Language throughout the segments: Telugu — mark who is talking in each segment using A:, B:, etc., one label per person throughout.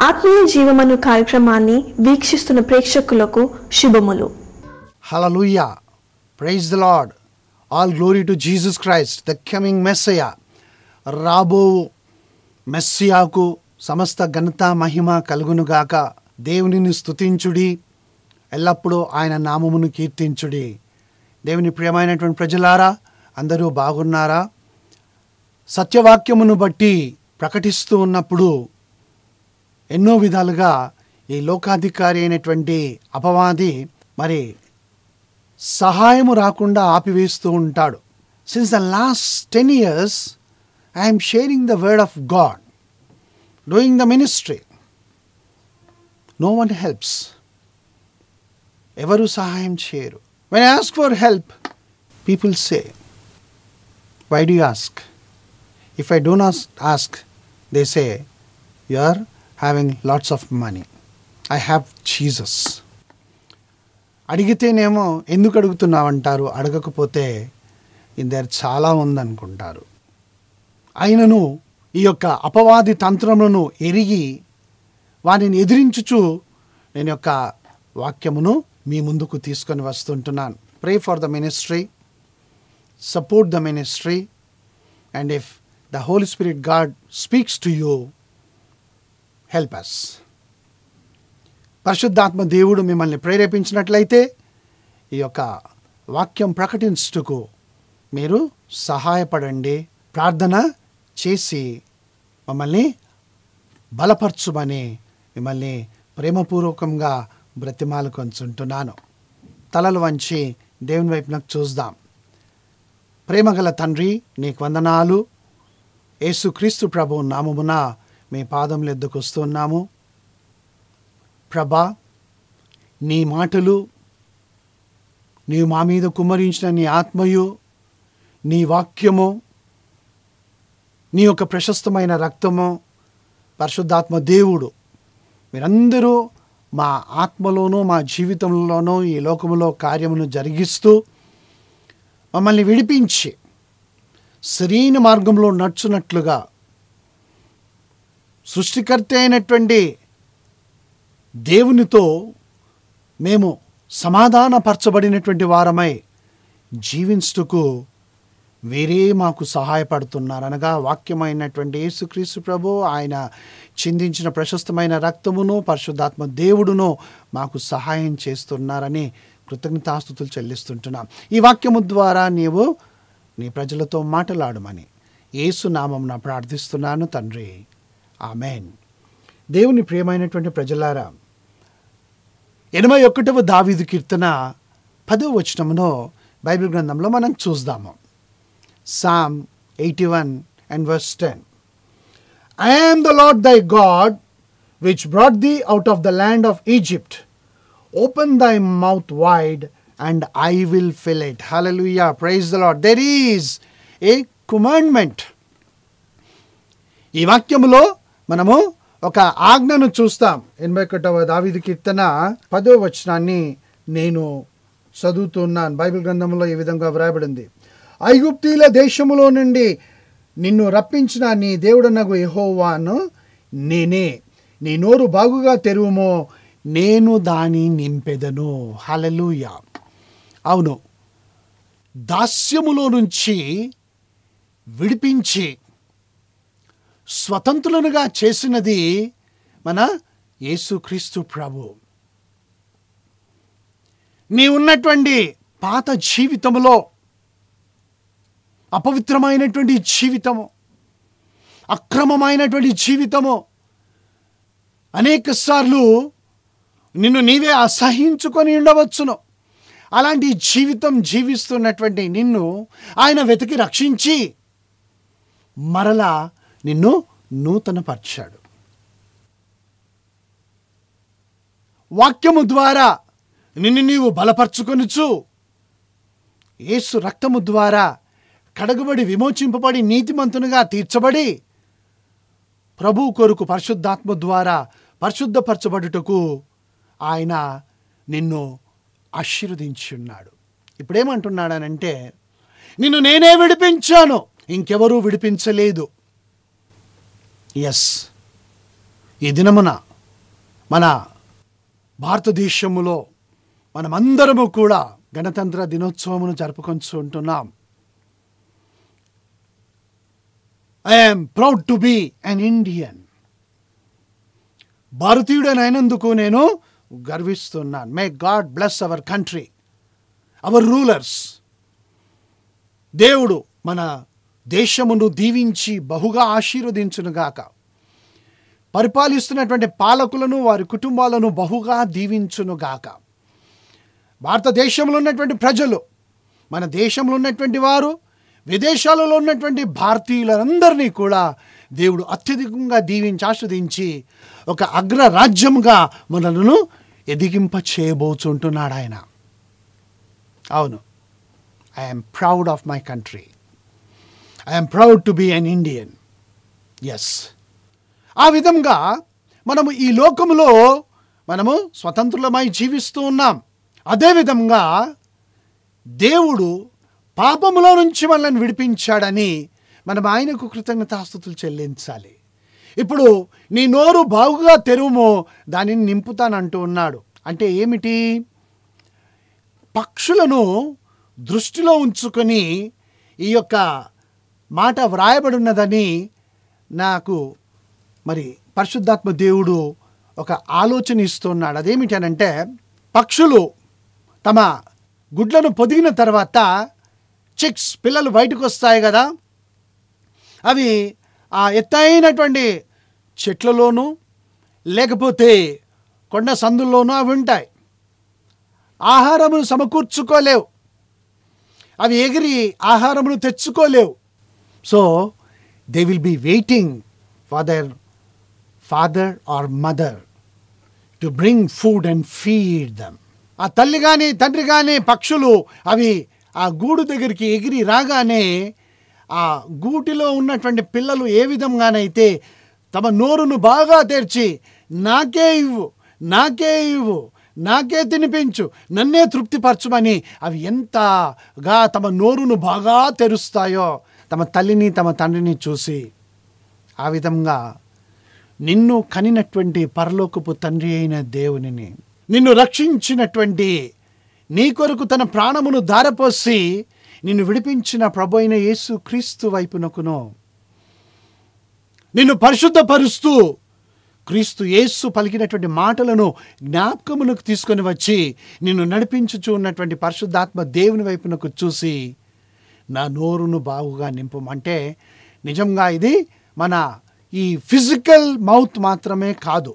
A: ఆత్మీయ జీవమను కార్యక్రమాన్ని వీక్షిస్తున్న ప్రేక్షకులకు శుభములు
B: Hallelujah. Praise the Lord. All glory to Jesus Christ, the coming Messiah. రాబో మెస్సియాకు సమస్త ఘనత మహిమ కలుగునుగాక దేవునిని స్తుతించుడి ఎల్లప్పుడూ ఆయన నామమును కీర్తించుడి దేవుని ప్రియమైనటువంటి ప్రజలారా అందరూ బాగున్నారా సత్యవాక్యమును బట్టి ప్రకటిస్తూ ఉన్నప్పుడు ఎన్నో విధాలుగా ఈ లోకాధికారి అయినటువంటి అపవాది మరి సహాయము రాకుండా ఆపివేస్తూ ఉంటాడు since the last ten years I'm sharing the word of God doing the ministry no one helps ఎవరు సహాయం చేయరు when ask for help people say why do ask if I don't ask they say you are having lots of money I have Jesus అడిగితేనేమో ఎందుకు అడుగుతున్నావంటారు అడగకపోతే ఇందరు చాలా ఉందనుకుంటారు అయినను ఈ యొక్క అపవాది తంత్రములను ఎరిగి వారిని ఎదిరించుచు నేను యొక్క వాక్యమును మీ ముందుకు తీసుకొని వస్తుంటున్నాను pray for the ministry support the ministry and if the holy spirit God speaks to you help us పరిశుద్ధాత్మ దేవుడు మిమ్మల్ని ప్రేరేపించినట్లయితే ఈ యొక్క వాక్యం ప్రకటించుటకు మీరు సహాయపడండి ప్రార్థన చేసి మమ్మల్ని బలపరచుమని మిమ్మల్ని ప్రేమపూర్వకంగా బ్రతిమాలు కొంచుంటున్నాను తలలు వంచి దేవుని వైపు నాకు చూద్దాం ప్రేమగల తండ్రి నీకు వందనాలు యేసుక్రీస్తు ప్రభు నామమున మీ పాదములు ఎద్దుకు వస్తున్నాము ప్రభా నీ మాటలు నీవు మా మీద కుమ్మరించిన నీ ఆత్మయు నీ వాక్యము నీ యొక్క ప్రశస్తమైన రక్తము పరిశుద్ధాత్మ దేవుడు మీరందరూ మా ఆత్మలోనూ మా జీవితంలోనూ ఈ లోకములో కార్యమును జరిగిస్తూ మమ్మల్ని విడిపించి సరైన మార్గంలో నడుచున్నట్లుగా సృష్టికర్త అయినటువంటి దేవునితో మేము సమాధానపరచబడినటువంటి వారమై జీవించుటకు వేరే మాకు సహాయపడుతున్నారు అనగా వాక్యమైనటువంటి యేసుక్రీస్తు ప్రభు ఆయన చిందించిన ప్రశస్తమైన రక్తమును పరిశుద్ధాత్మ దేవుడును మాకు సహాయం చేస్తున్నారని కృతజ్ఞతాస్తుతులు చెల్లిస్తుంటున్నాం ఈ వాక్యము ద్వారా నీవు నీ ప్రజలతో మాట్లాడమని యేసు నామం ప్రార్థిస్తున్నాను తండ్రి ఆమెన్ దేవుని ప్రియమైనటువంటి ప్రజలారా ఎనభై ఒకటవ దావీదు కీర్తన పదవ వచనమును బైబిల్ గ్రంథంలో మనం చూద్దాము psalm eighty one and verse ten I am the lord thy God which brought thee out of the land of Egypt open thy mouth wide and I will fill it hallelujah praise the lord there is a commandment ఈ వాక్యములో మనము ఒక ఆజ్ఞను చూస్తాం ఎనభై ఒకటవ దావిది కీర్తన పదో వచనాన్ని నేను చదువుతున్నాను బైబిల్ గ్రంథంలో ఈ విధంగా వ్రాయబడింది ఐగుప్తీల దేశములో నుండి నిన్ను రప్పించిన నీ దేవుడనగు యెహోవాను నేనే నీ నోరు బాగుగా తెరువుమో నేను దాని నింపెదను హలలుయ అవును దాస్యములో నుంచి విడిపించి స్వతంత్రులనుగా చేసినది మన యేసుక్రీస్తు ప్రభు నీ ఉన్నటువంటి పాత జీవితములో అపవిత్రమైనటువంటి జీవితము అక్రమమైనటువంటి జీవితము అనేక సార్లు నిన్ను నీవే అసహించుకొని ఉండవచ్చును అలాంటి జీవితం జీవిస్తున్నటువంటి నిన్ను ఆయన వెతికి రక్షించి మరలా నిన్ను నూతనపరిచాడు వాక్యము ద్వారా నిన్ను నీవు బలపరుచుకొనుచు యేసు రక్తము ద్వారా కడగబడి విమోచింపబడి నీతిమంతునిగా తీర్చబడి ప్రభు కొరకు పరిశుద్ధాత్మ ద్వారా పరిశుద్ధపరచబడుటకు ఆయన నిన్ను ఆశీర్వదించున్నాడు ఇప్పుడేమంటున్నాడనంటే నిన్ను నేనే విడిపించాను ఇంకెవరూ విడిపించలేదు ఎస్ ఈ దినమున మన భారతదేశములో మనమందరము కూడా గణతంత్ర దినోత్సవమును జరుపుకొంచు ఉంటున్నాం I'm proud to be an Indian భారతీయుడనైనందుకు నేను గర్విస్తున్నాను may God bless our country our rulers దేవుడు మన దేశమును దీవించి బహుగా ఆశీర్వదించునుగాక పరిపాలిస్తున్నటువంటి పాలకులను వారి కుటుంబాలను బహుగా దీవించునుగాక భారతదేశంలో ఉన్నటువంటి ప్రజలు మన దేశంలో ఉన్నటువంటి వారు విదేశాలలో ఉన్నటువంటి భారతీయులందరినీ కూడా దేవుడు అత్యధికంగా దీవించి ఆస్వాదించి ఒక అగ్ర రాజ్యంగా మనలను ఎదిగింప చేయబోచుంటున్నాడు ఆయన అవును I'm proud of my country I'm proud to be an Indian yes ఆ విధంగా మనము ఈ లోకములో మనము స్వతంత్రులమై జీవిస్తూ ఉన్నాం అదేవిధంగా దేవుడు పాపములో నుంచి మనల్ని విడిపించాడని మనం ఆయనకు కృతజ్ఞతాస్థుతులు చెల్లించాలి ఇప్పుడు నీ నోరు బాగుగా తెరువుమో దానిని నింపుతానంటూ ఉన్నాడు అంటే ఏమిటి పక్షులను దృష్టిలో ఉంచుకొని ఈ యొక్క మాట వ్రాయబడి ఉన్నదని నాకు మరి పరిశుద్ధాత్మ దేవుడు ఒక ఆలోచన ఇస్తున్నాడు అదేమిటి అనంటే పక్షులు తమ గుడ్లను పొదిగిన తర్వాత చిక్స్ పిల్లలు బయటకు వస్తాయి కదా అవి ఆ ఎత్తైనటువంటి చెట్లలోనూ లేకపోతే కొండ సందుల్లోనూ అవి ఉంటాయి ఆహారమును సమకూర్చుకోలేవు అవి ఎగిరి ఆహారమును తెచ్చుకోలేవు so they will be waiting for their father or mother to bring food and feed them ఆ తల్లి కానీ తండ్రి కానీ పక్షులు అవి ఆ గూడు దగ్గరికి ఎగిరి రాగానే ఆ గూటిలో ఉన్నటువంటి పిల్లలు ఏ విధంగానైతే తమ నోరును బాగా తెరిచి నాకే ఇవ్వు నాకే ఇవ్వు నాకే తినిపించు నన్నే తృప్తిపరచుమని అవి ఎంతగా తమ నోరును బాగా తెరుస్తాయో తమ తల్లిని తమ తండ్రిని చూసి ఆ విధంగా నిన్ను కనినటువంటి పరలోకపు తండ్రి అయిన దేవునిని నిన్ను రక్షించినటువంటి నీ కొరకు తన ప్రాణమును దారపోసి నిన్ను విడిపించిన ప్రభు అయిన యేసు క్రీస్తు వైపునకును నిన్ను పరిశుద్ధపరుస్తూ క్రీస్తు యేసు పలికినటువంటి మాటలను జ్ఞాపకమునకు తీసుకొని వచ్చి నిన్ను నడిపించుచూ ఉన్నటువంటి పరిశుద్ధాత్మ దేవుని వైపునకు చూసి నా నోరును బాగుగా నింపమంటే నిజంగా ఇది మన ఈ ఫిజికల్ మౌత్ మాత్రమే కాదు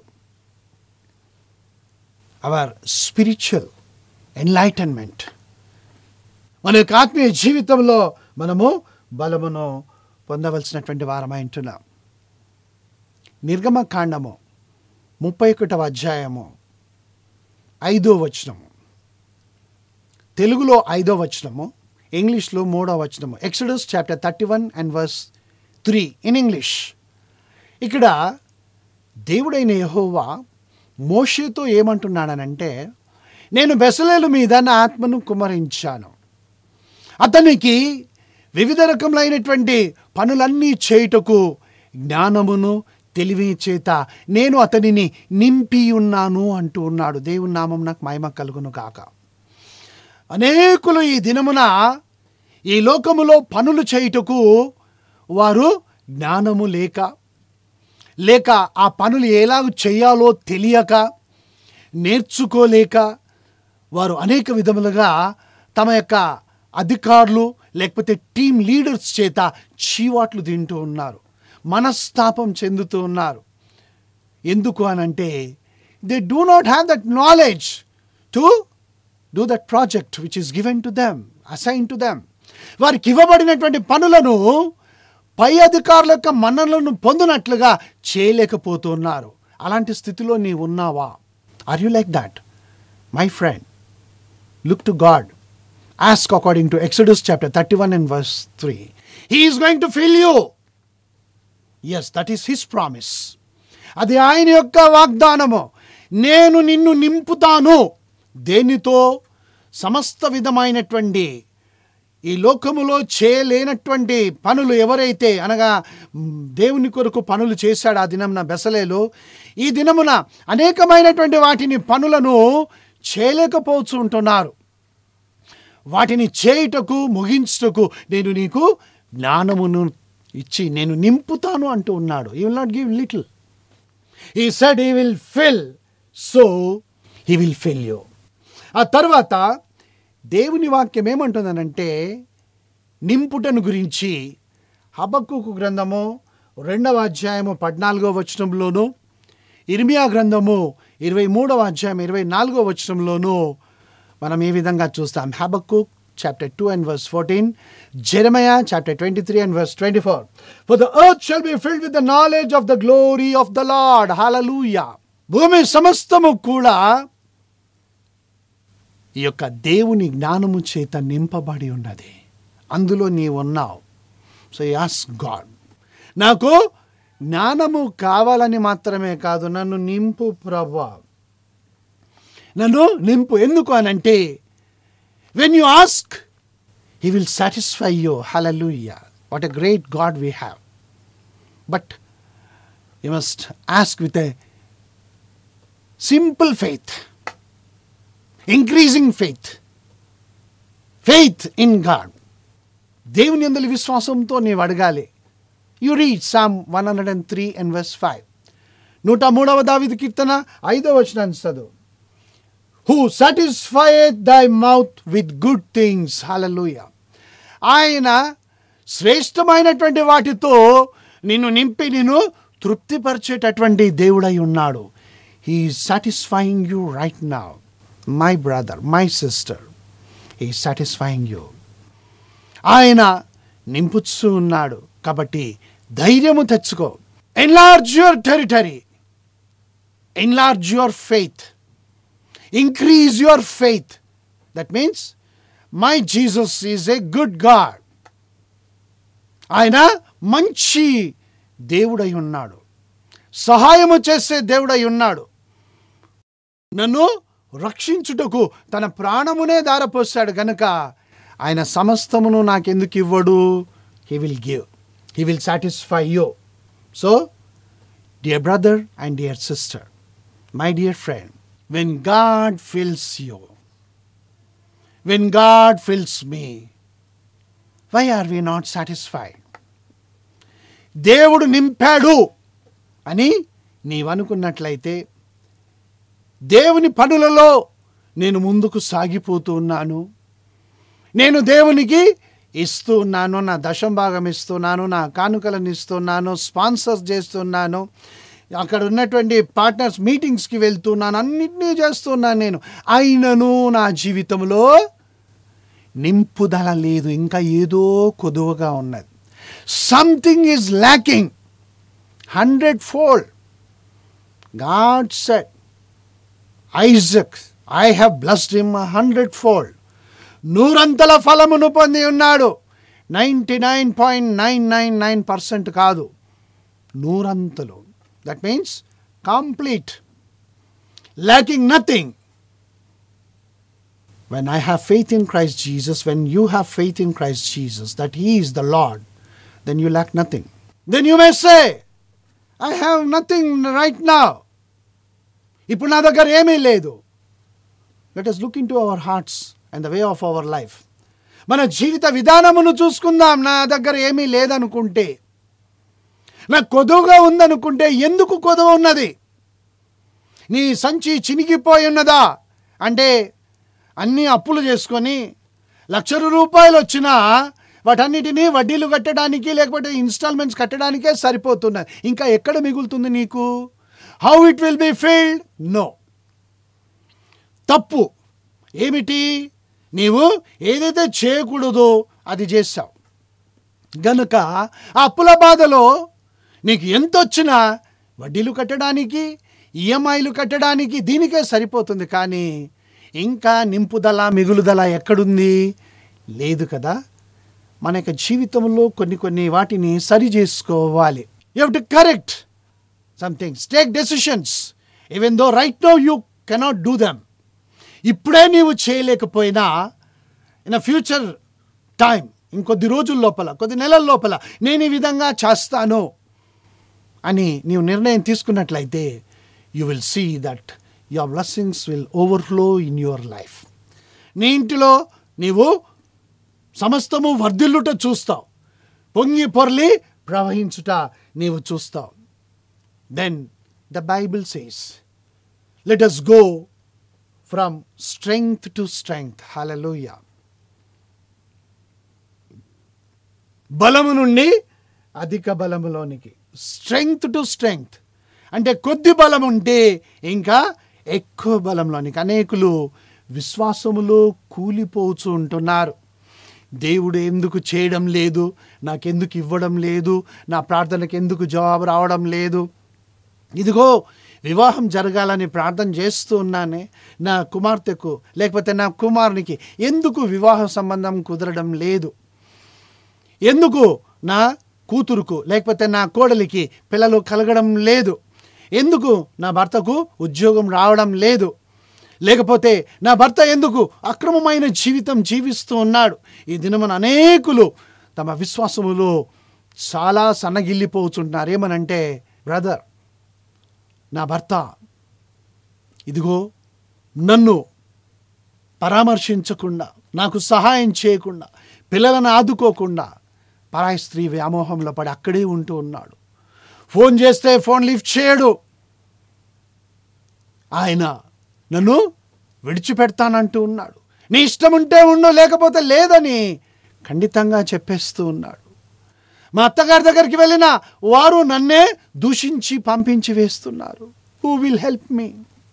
B: అవర్ స్పిరిచువల్ ఎన్లైటన్మెంట్ మన యొక్క ఆత్మీయ జీవితంలో మనము బలమును పొందవలసినటువంటి వారమై ఉంటున్నాం నిర్గమకాండము ముప్పై ఒకటవ అధ్యాయము ఐదో వచనము తెలుగులో ఐదో వచనము ఇంగ్లీష్లో మూడో వచనము Exodus chapter thirty one and verse three in English ఇక్కడ దేవుడైన యెహోవా మోషేతో ఏమంటున్నాడనంటే నేను బెసలేలు మీద నా ఆత్మను కుమరించాను అతనికి వివిధ రకములైనటువంటి పనులన్నీ చేయుటకు జ్ఞానమును తెలివి చేత నేను అతనిని నింపి ఉన్నాను అంటూ ఉన్నాడు దేవుని నామం నాకు మహిమ కలుగును కాక అనేకులు ఈ దినమున ఈ లోకములో పనులు చేయుటకు వారు జ్ఞానము లేక లేక ఆ పనులు ఎలాగ చేయాలో తెలియక నేర్చుకోలేక వారు అనేక విధములుగా తమ యొక్క అధికారులు లేకపోతే టీం లీడర్స్ చేత చీవాట్లు తింటూ ఉన్నారు మనస్తాపం చెందుతూ ఉన్నారు ఎందుకు అనంటే they do not have that knowledge to do that project which is given to them assign to them వారికి ఇవ్వబడినటువంటి పనులను పై అధికారుల యొక్క మన్నలను పొందినట్లుగా చేయలేకపోతున్నారు అలాంటి స్థితిలో నీ ఉన్నావా are you like that my friend look to God ask according to Exodus chapter thirty one and verse three he is going to fill you yes that is his promise అది ఆయన యొక్క వాగ్దానము నేను నిన్ను నింపుతాను దేనితో సమస్త విధమైనటువంటి ఈ లోకములో చేయలేనటువంటి పనులు ఎవరైతే అనగా మ్, దేవుని కొరకు పనులు చేశాడు ఆ దినమున బెసలేలు ఈ దినమున అనేకమైనటువంటి వాటిని పనులను చేయలేకపోతూ ఉంటున్నారు వాటిని చేయుటకు ముగించుటకు నేను నీకు జ్ఞానమును ఇచ్చి నేను నింపుతాను అంటూ ఉన్నాడు he will not give little he said he will fill so he will fill you ఆ తర్వాత దేవుని వాక్యం ఏమంటుందనంటే నింపుటను గురించి హబక్కుకు గ్రంథము రెండవ అధ్యాయము పద్నాలుగో వచనంలోను ఇర్మియా గ్రంథము ఇరవై మూడవ అధ్యాయం ఇరవై నాలుగో వచనంలోను మనం ఈ విధంగా చూస్తాం Habakkuk chapter two and verse fourteen Jeremiah chapter twenty three and verse twenty four for the earth shall be filled with the knowledge of the glory of the Lord hallelujah భూమి సమస్తము కూడా ఈ యొక్క దేవుని జ్ఞానము చేత నింపబడి ఉన్నది అందులో నీవు ఉన్నావు సో యాస్ గాడ్ నాకు జ్ఞానము కావాలని మాత్రమే కాదు నన్ను నింపు ప్రభా నన్ను నింపు ఎందుకు అనంటే when you ask he will satisfy you hallelujah what a great God we have but you must ask with a simple faith increasing faith faith in God దేవుని అందరి విశ్వాసంతో నీవు అడగాలి you read Psalm one hundred and three and verse five నూట మూడవ దావిది కీర్తన ఐదవ వచనాన్ని చదువు who satisfy thy mouth with good things hallelujah ఆయన శ్రేష్టమైనటువంటి వాటితో నిన్ను నింపి నిన్ను తృప్తిపరిచేటటువంటి దేవుడై ఉన్నాడు హీ సాటిస్ఫైయింగ్ యూ రైట్ నా my brother my sister he satisfying you ఆయన నింపుచ్చు ఉన్నాడు కాబట్టి ధైర్యము తెచ్చుకో enlarge your territory enlarge your faith increase your faith that means my Jesus is a good God ఆయన మంచి దేవుడై ఉన్నాడు సహాయము చేసే దేవుడై ఉన్నాడు నన్ను రక్షించుటకు తన ప్రాణమునే దారపోస్తాడు గనుక ఆయన సమస్తమును నాకెందుకు ఇవ్వడు he will give he will satisfy you so dear brother and dear sister my dear friend when God fills you when God fills me why are we not satisfied దేవుడు నింపాడు అని నీవనుకున్నట్లయితే దేవుని పనులలో నేను ముందుకు సాగిపోతూ ఉన్నాను నేను దేవునికి ఇస్తూ ఉన్నాను నా దశం భాగం ఇస్తున్నాను నా కానుకలను ఇస్తున్నాను స్పాన్సర్స్ చేస్తున్నాను అక్కడ ఉన్నటువంటి పార్ట్నర్స్ మీటింగ్స్కి వెళ్తున్నాను అన్నిటినీ చేస్తున్నాను నేను అయినను నా జీవితంలో నింపుదల లేదు ఇంకా ఏదో కొదువగా ఉన్నది something is lacking hundred fold God said Isaac I have blessed him hundred fold నూరంతల ఫలమును పొంది ఉన్నాడు ninety nine point nine nine nine percent కాదు నూరంతలు that means complete lacking nothing when I have faith in Christ Jesus, when you have faith in Christ Jesus, that He is the Lord, then you lack nothing. Then you may say, I have nothing right now. ఇప్పుడు నా దగ్గర ఏమీ లేదు let us look into our hearts and the way of our life మన జీవిత విధానమును చూసుకుందాం నా దగ్గర ఏమీ లేదనుకుంటే నాకు కొదువుగా ఉందనుకుంటే ఎందుకు కొదువ ఉన్నది నీ సంచి చినిగిపోయి ఉన్నదా అంటే అన్ని అప్పులు చేసుకొని లక్షల రూపాయలు వచ్చినా వాటన్నిటినీ వడ్డీలు కట్టడానికి లేకపోతే ఇన్స్టాల్మెంట్స్ కట్టడానికే సరిపోతున్నది ఇంకా ఎక్కడ మిగులుతుంది నీకు how it will be filled no తప్పు ఏమిటి నీవు ఏదైతే చేయకూడదో అది చేశావు గనుక ఆ అప్పుల బాధలో నీకు ఎంత వచ్చినా వడ్డీలు కట్టడానికి ఈఎంఐలు కట్టడానికి దీనికే సరిపోతుంది కానీ ఇంకా నింపుదల మిగులుదల ఎక్కడుంది లేదు కదా మన యొక్క జీవితంలో కొన్ని కొన్ని వాటిని సరి చేసుకోవాలి you have to correct somethings take decisions even though right no you cannot do them ఇప్పుడే నీవు చేయలేకపోయినా ఇన్ ఫ్యూచర్ టైం ఇంకొద్ది రోజుల లోపల కొద్ది నెలల లోపల నేను ఈ విధంగా చేస్తాను అని నీవు నిర్ణయం తీసుకున్నట్లయితే you will see that your blessings will overflow in your life నీ ఇంటిలో నీవు సమస్తము వర్ధిల్లుట చూస్తావు పొంగి పొర్లి ప్రవహించుట నీవు చూస్తావు then the Bible says let us go from strength to strength hallelujah బలము నుండి అధిక బలములోనికి స్ట్రెంగ్త్ టు స్ట్రెంగ్త్ అంటే కొద్ది బలం ఉంటే ఇంకా ఎక్కువ బలంలోనికి అనేకులు విశ్వాసములో కూలిపోతూ ఉంటున్నారు దేవుడు ఎందుకు చేయడం లేదు నాకెందుకు ఇవ్వడం లేదు నా ప్రార్థనకు ఎందుకు జవాబు రావడం లేదు ఇదిగో వివాహం జరగాలని ప్రార్థన చేస్తూ ఉన్నానే నా కుమార్తెకు లేకపోతే నా కుమారునికి ఎందుకు వివాహ సంబంధం కుదరడం లేదు ఎందుకు నా కూతురుకు లేకపోతే నా కోడలికి పిల్లలు కలగడం లేదు ఎందుకు నా భర్తకు ఉద్యోగం రావడం లేదు లేకపోతే నా భర్త ఎందుకు అక్రమమైన జీవితం జీవిస్తూ ఉన్నాడు ఈ దినమున అనేకులు తమ విశ్వాసములో చాలా సన్నగిల్లిపోతున్నారు ఏమనంటే బ్రదర్ నా భర్త ఇదిగో నన్ను పరామర్శించకుండా నాకు సహాయం చేయకుండా పిల్లలను ఆదుకోకుండా పరాయి స్త్రీ వ్యామోహంలో పడి అక్కడే ఉంటూ ఉన్నాడు ఫోన్ చేస్తే ఫోన్ లిఫ్ట్ చేయడు ఆయన నన్ను విడిచిపెడతానంటూ ఉన్నాడు నీ ఇష్టం ఉంటే ఉండు లేకపోతే లేదని ఖండితంగా చెప్పేస్తూ ఉన్నాడు మా అత్తగారి దగ్గరికి వెళ్ళిన వారు నన్నే దూషించి పంపించి వేస్తున్నారు హూ విల్ హెల్ప్ మీ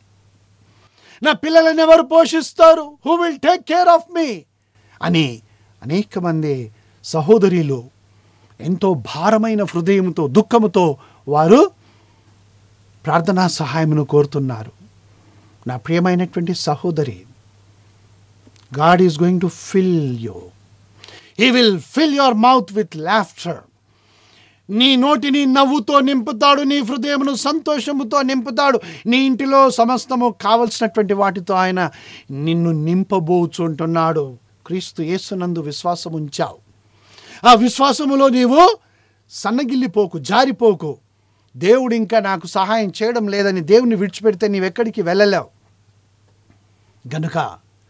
B: నా పిల్లలను ఎవరు పోషిస్తారు who will take care of me అని అనేక మంది సహోదరులు ఎంతో భారమైన హృదయంతో దుఃఖముతో వారు ప్రార్థనా సహాయమును కోరుతున్నారు నా ప్రియమైనటువంటి సహోదరి God is going to fill you he will fill your mouth with laughter నీ నోటిని నవ్వుతో నింపుతాడు నీ హృదయమును సంతోషముతో నింపుతాడు నీ ఇంటిలో సమస్తము కావలసినటువంటి వాటితో ఆయన నిన్ను నింపబోచుంటున్నాడు క్రీస్తు యేసునందు విశ్వాసం ఉంచావు ఆ విశ్వాసములో నీవు సన్నగిల్లిపోకు జారిపోకు దేవుడు ఇంకా నాకు సహాయం చేయడం లేదని దేవుని విడిచిపెడితే నీవెక్కడికి వెళ్ళలేవు గనుక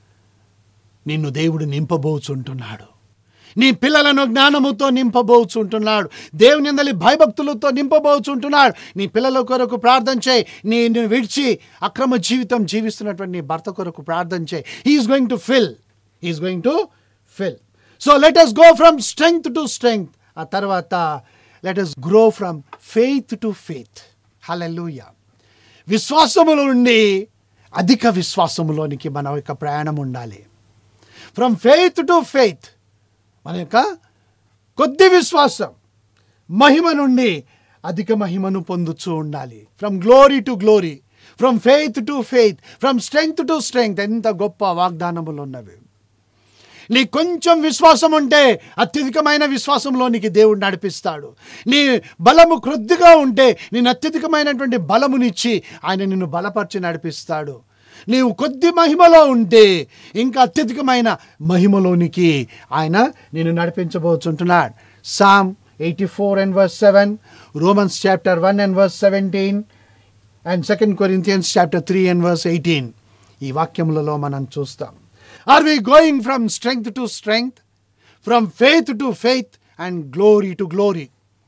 B: నిన్ను దేవుడు నింపబోచుంటున్నాడు నీ పిల్లలను జ్ఞానముతో నింపబోచుంటున్నాడు దేవుని అందలి భయభక్తులతో నింపబోచుంటున్నాడు నీ పిల్లల కొరకు ప్రార్థన చేయి నీ నిన్ను విడిచి అక్రమ జీవితం జీవిస్తున్నటువంటి నీ భర్త కొరకు ప్రార్థన చేయి he is going to fill he is going to fill so let us go from strength to strength ఆ తర్వాత let us grow from faith to faith hallelujah విశ్వాసములో నుండి అధిక విశ్వాసములోనికి మన యొక్క ప్రయాణం ఉండాలి ఫ్రమ్ ఫెయిత్ టు ఫెయిత్ మన యొక్క కొద్ది విశ్వాసం మహిమ నుండి అధిక మహిమను పొందుతూ ఉండాలి from glory to glory from faith to faith from strength to strength ఎంత గొప్ప వాగ్దానములు ఉన్నవి నీ కొంచెం విశ్వాసం ఉంటే అత్యధికమైన విశ్వాసంలోనికి దేవుడు నడిపిస్తాడు నీ బలము క్రొద్దిగా ఉంటే నేను అత్యధికమైనటువంటి బలమునిచ్చి ఆయన నిన్ను బలపరిచి నడిపిస్తాడు నీవు కొద్ది మహిమలో ఉంటే ఇంకా అత్యధికమైన మహిమలోనికి ఆయన నేను నడిపించబోచుంటున్నాడు Psalm eighty four and verse seven Romans chapter one and verse seventeen and second Corinthians chapter three and verse eighteen ఈ వాక్యములలో మనం చూస్తాం are we going from strength to strength from faith to faith and glory to glory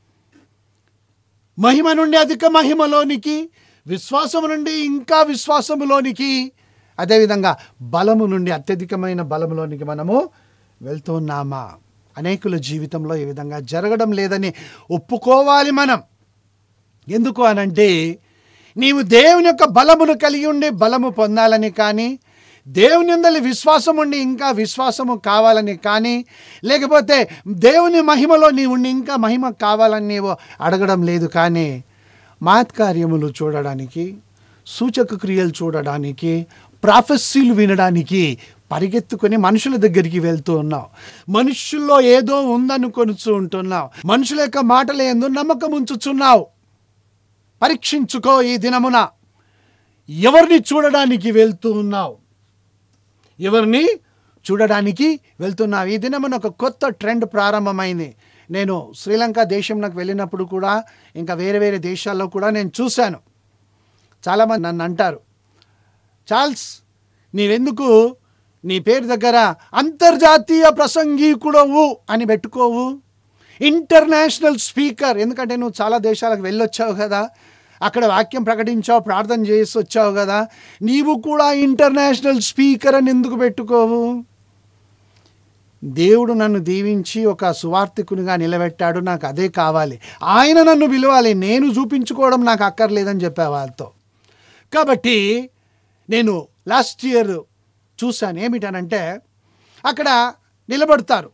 B: మహిమ నుండి అధిక మహిమలోనికి విశ్వాసము నుండి ఇంకా విశ్వాసములోనికి అదేవిధంగా బలము నుండి అత్యధికమైన బలములోనికి మనము వెళ్తున్నామా అనేకుల జీవితంలో ఈ విధంగా జరగడం లేదని ఒప్పుకోవాలి మనం ఎందుకు అనంటే నీవు దేవుని యొక్క బలమును కలిగి ఉండి బలము పొందాలని కానీ దేవుని అందరి విశ్వాసం ఉండి ఇంకా విశ్వాసము కావాలని కానీ లేకపోతే దేవుని మహిమలో నీవు ఉండి ఇంకా మహిమ కావాలని నీవు అడగడం లేదు కానీ మాత్కార్యములు చూడడానికి సూచక క్రియలు చూడడానికి ప్రాఫెస్సీలు వినడానికి పరిగెత్తుకొని మనుషుల దగ్గరికి వెళ్తూ ఉన్నావు మనుషుల్లో ఏదో ఉందనుకొనుచూ ఉంటున్నావు మనుషుల యొక్క మాటలు ఏందో నమ్మకం ఉంచుచున్నావు పరీక్షించుకో ఈ దినమున ఎవరిని చూడడానికి వెళ్తూ ఉన్నావు ఎవరిని చూడడానికి వెళ్తున్నాం ఈ దినమున ఒక కొత్త ట్రెండ్ ప్రారంభమైంది నేను శ్రీలంక దేశంలోకి వెళ్ళినప్పుడు కూడా ఇంకా వేరే వేరే దేశాల్లో కూడా నేను చూశాను చాలామంది నన్ను అంటారు చార్ల్స్ నీవెందుకు నీ పేరు దగ్గర అంతర్జాతీయ ప్రసంగికుడవు అని పెట్టుకోవు ఇంటర్నేషనల్ స్పీకర్ ఎందుకంటే నువ్వు చాలా దేశాలకు వెళ్ళొచ్చావు కదా అక్కడ వాక్యం ప్రకటించావు ప్రార్థన చేసి వచ్చావు కదా నీవు కూడా ఇంటర్నేషనల్ స్పీకర్ అని ఎందుకు పెట్టుకోవు దేవుడు నన్ను దీవించి ఒక సువార్థికునిగా నిలబెట్టాడు నాకు అదే కావాలి ఆయన నన్ను పిలవాలి నేను చూపించుకోవడం నాకు అక్కర్లేదని చెప్పా వాళ్ళతో కాబట్టి నేను లాస్ట్ ఇయర్ చూశాను ఏమిటనంటే అక్కడ నిలబడతారు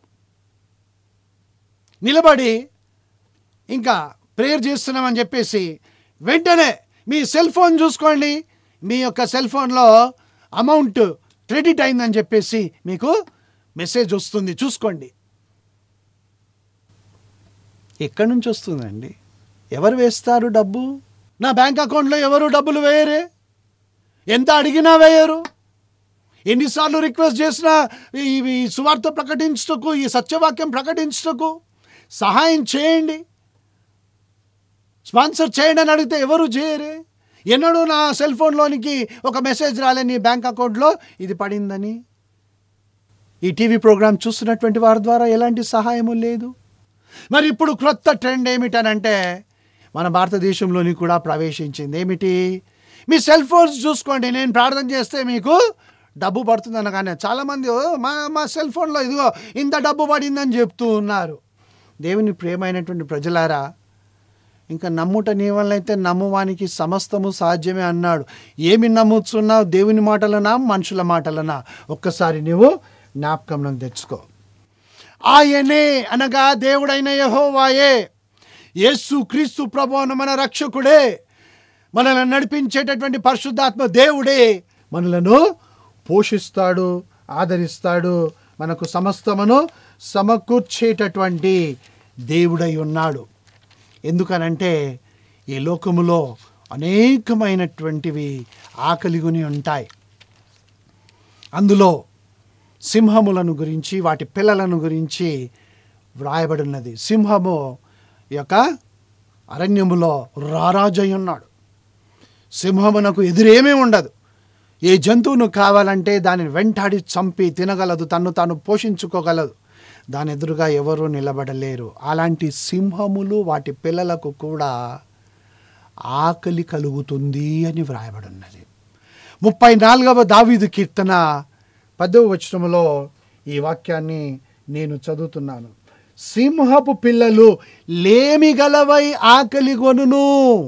B: నిలబడి ఇంకా ప్రేయర్ చేస్తున్నామని చెప్పేసి వెంటనే మీ సెల్ ఫోన్ చూసుకోండి మీ యొక్క సెల్ ఫోన్లో అమౌంట్ క్రెడిట్ అయిందని చెప్పేసి మీకు మెసేజ్ వస్తుంది చూసుకోండి ఎక్కడి నుంచి వస్తుందండి ఎవరు వేస్తారు డబ్బు నా బ్యాంక్ అకౌంట్లో ఎవరు డబ్బులు వేయరే ఎంత అడిగినా వేయరు ఎన్నిసార్లు రిక్వెస్ట్ చేసినా ఈ ఈ సువార్త ప్రకటించటకు ఈ సత్యవాక్యం ప్రకటించటకు సహాయం చేయండి స్పాన్సర్ చేయండి అని అడిగితే ఎవరు చేయరే ఎన్నడూ నా సెల్ ఫోన్లోనికి ఒక మెసేజ్ రాలే నీ బ్యాంక్ అకౌంట్లో ఇది పడిందని ఈ టీవీ ప్రోగ్రాం చూస్తున్నటువంటి వారి ద్వారా ఎలాంటి సహాయము లేదు మరి ఇప్పుడు క్రొత్త ట్రెండ్ ఏమిటనంటే మన భారతదేశంలోని కూడా ప్రవేశించింది ఏమిటి మీ సెల్ ఫోన్స్ చూసుకోండి నేను ప్రార్థన చేస్తే మీకు డబ్బు పడుతుంది అనగానే చాలామంది "ఓ, మా మా సెల్ ఫోన్లో ఇదిగో ఇంత డబ్బు పడిందని చెప్తూ ఉన్నారు దేవుని ప్రియమైనటువంటి ప్రజలారా ఇంకా నమ్ముట నీ వల్ల అయితే నమ్మువానికి సమస్తము సాధ్యమే అన్నాడు ఏమి నమ్ముతున్నావు దేవుని మాటలనా మనుషుల మాటలనా ఒక్కసారి నువ్వు జ్ఞాపకంలోకి తెచ్చుకో ఆయనే అనగా దేవుడైన యహోవాయే యేసు క్రీస్తు ప్రభు అను మన రక్షకుడే మనల్ని నడిపించేటటువంటి పరిశుద్ధాత్మ దేవుడే మనలను పోషిస్తాడు ఆదరిస్తాడు మనకు సమస్తమును సమకూర్చేటటువంటి దేవుడై ఉన్నాడు ఎందుకనంటే ఈ లోకములో అనేకమైనటువంటివి ఆకలిగుని ఉంటాయి అందులో సింహములను గురించి వాటి పిల్లలను గురించి వ్రాయబడి ఉన్నది సింహము యొక్క అరణ్యములో రారాజై ఉన్నాడు సింహమునకు ఎదురేమీ ఉండదు ఏ జంతువును కావాలంటే దానిని వెంటాడి చంపి తినగలదు తన్ను తాను పోషించుకోగలదు దాని ఎదురుగా ఎవరూ నిలబడలేరు అలాంటి సింహములు వాటి పిల్లలకు కూడా ఆకలి కలుగుతుంది అని వ్రాయబడి ఉన్నది ముప్పై నాలుగవ దావీదు కీర్తన పదవ వచనములో ఈ వాక్యాన్ని నేను చదువుతున్నాను సింహపు పిల్లలు లేమి గలవై ఆకలి కొనును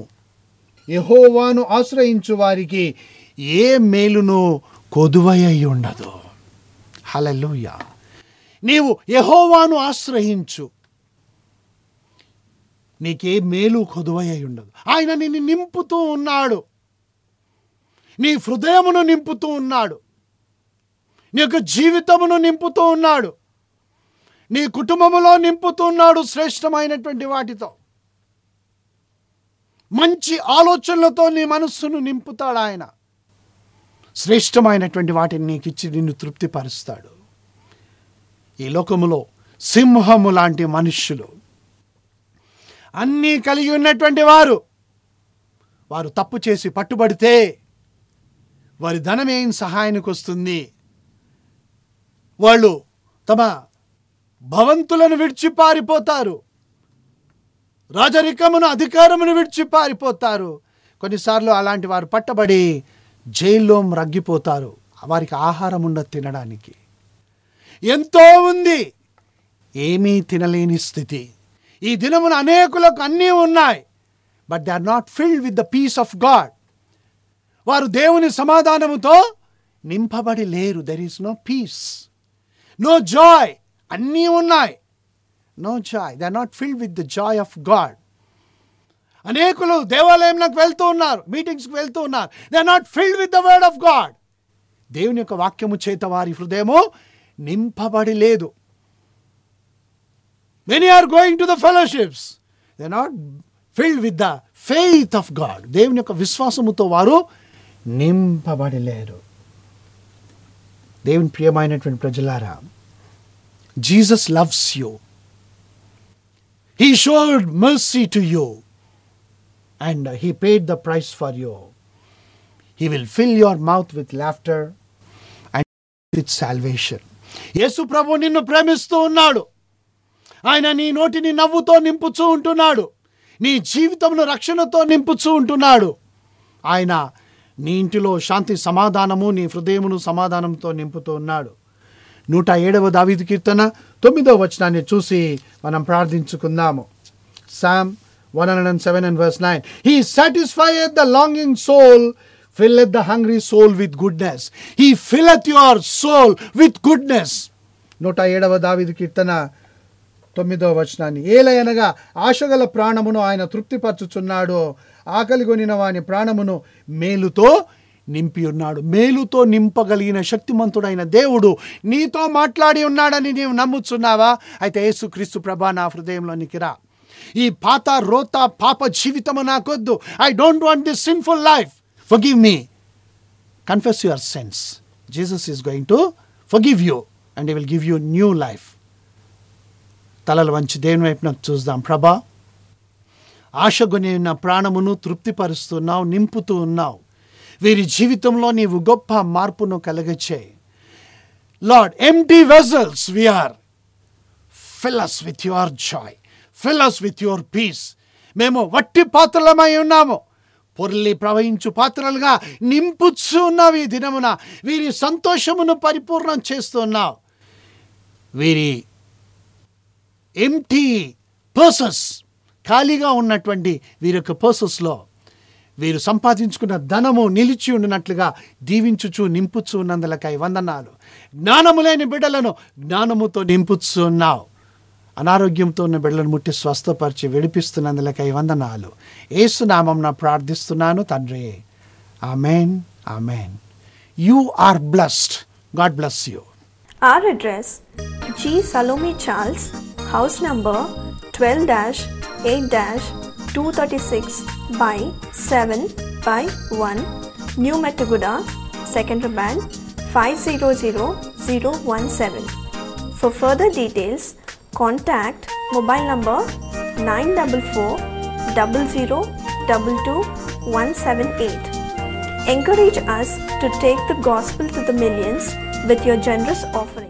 B: యహోవాను ఆశ్రయించు వారికి ఏ మేలును కొదువై అయి ఉండదు హలలుయ నీవు యహోవాను ఆశ్రయించు నీకే మేలు కొదువై అయి ఉండదు ఆయన నిన్ను నింపుతూ ఉన్నాడు నీ హృదయమును నింపుతూ ఉన్నాడు నీ యొక్క జీవితమును నింపుతూ ఉన్నాడు నీ కుటుంబములో నింపుతూ ఉన్నాడు శ్రేష్టమైనటువంటి వాటితో మంచి ఆలోచనలతో నీ మనస్సును నింపుతాడు ఆయన శ్రేష్టమైనటువంటి వాటిని నీకు ఇచ్చి నిన్ను తృప్తిపరుస్తాడు ఈ లోకములో సింహము లాంటి మనుష్యులు అన్నీ కలిగి ఉన్నటువంటి వారు వారు తప్పు చేసి పట్టుబడితే వారి ధనం ఏం సహాయానికి వస్తుంది వాళ్ళు తమ భవంతులను విడిచి పారిపోతారు రాజరికమును అధికారమును విడిచి పారిపోతారు కొన్నిసార్లు అలాంటి వారు పట్టబడి జైల్లో రగ్గిపోతారు వారికి ఆహారం ఉండదు తినడానికి ఎంతో ఉంది ఏమీ తినలేని స్థితి ఈ దినమున అనేకులకు అన్నీ ఉన్నాయి but they are not filled with the peace of God వారు దేవుని సమాధానముతో నింపబడి లేరు there is no peace no joy అన్నీ ఉన్నాయి no joy they are not filled with the joy of God అనేకులు దేవాలయంలోకి వెళ్తూ ఉన్నారు మీటింగ్స్కి వెళ్తూ ఉన్నారు they are not filled with the word of God దేవుని యొక్క వాక్యము చేత వారి హృదయము నింపబడి లేదు many are going to the fellowships they not filled with the faith of God దేవుని యొక్క విశ్వాసముతో వారు నింపబడి లేరు దేవుని ప్రియమైనటువంటి ప్రజలారా Jesus loves you he showed mercy to you and he paid the price for you he will fill your mouth with laughter and with salvation యేసు ప్రభు నిన్ను ప్రేమిస్తూ ఉన్నాడు ఆయన నీ నోటిని నవ్వుతో నింపుచూ ఉంటున్నాడు నీ జీవితంలో రక్షణతో నింపుచూ ఉంటున్నాడు ఆయన నీ ఇంటిలో శాంతి సమాధానము నీ హృదయమును సమాధానంతో నింపుతూ ఉన్నాడు నూట ఏడవ దావీదు కీర్తన తొమ్మిదవ వచనాన్ని చూసి మనం ప్రార్థించుకుందాము Psalm one hundred and seven and verse nine he satisfied the longing soul filleth the hungry soul with goodness he filleth your soul with goodness నూట ఏడవ దావీదు కీర్తన తొమ్మిదవ వచనాన్ని ఏలయనగా ఆశగల ప్రాణమును ఆయన తృప్తిపరచుచున్నాడు ఆకలి కొనిన వాని ప్రాణమును మేలుతో నింపి ఉన్నాడు మేలుతో నింపగలిగిన శక్తిమంతుడైన దేవుడు నీతో మాట్లాడి ఉన్నాడని నీవు నమ్ముచున్నావా అయితే యేసుక్రీస్తు ప్రభా నా హృదయంలోనికి రా ఈ పాత రోత పాప జీవితము నాకొద్దు I don't want this sinful life forgive me confess your sins Jesus is going to forgive you and he will give you new life తలలు వంచి దేవుని వైపున చూద్దాం ప్రభా ఆశగొని ఉన్న ప్రాణమును తృప్తిపరుస్తున్నావు నింపుతూ ఉన్నావు వీరి జీవితంలో నీవు గొప్ప మార్పును కలగచేయి Lord empty vessels we are fill us with your joy fill us with your peace మేము వట్టి పాత్రలమై ఉన్నాము పొర్లి ప్రవహించు పాత్రలుగా నింపుచ్చు ఉన్నావు ఈ దినమున వీరి సంతోషమును పరిపూర్ణం చేస్తున్నావు వీరి ఎంటీ పర్సస్ ఖాళీగా ఉన్నటువంటి వీరి యొక్క పర్సస్లో వీరు సంపాదించుకున్న ధనము నిలిచి ఉండినట్లుగా దీవించుచు నింపుచు ఉన్నందులకై వందనాలు జ్ఞానము లేని బిడ్డలను జ్ఞానముతో నింపుచు ఉన్నావు అనారోగ్యంతో ఉన్న బిడ్డలను ముట్టి స్వస్థపరిచి విడిపిస్తున్నందులకై వందనాలు ఏసునామం ప్రార్థిస్తున్నాను తండ్రి amen amen you are blessed God bless you
A: Our address G. Salome Charles, house number 12 8 236 by 7 by 1, New Metaguda, Secondary Band 500017. For further details, contact mobile number 944 0022 178. Encourage us to take the gospel to the millions with your generous offering.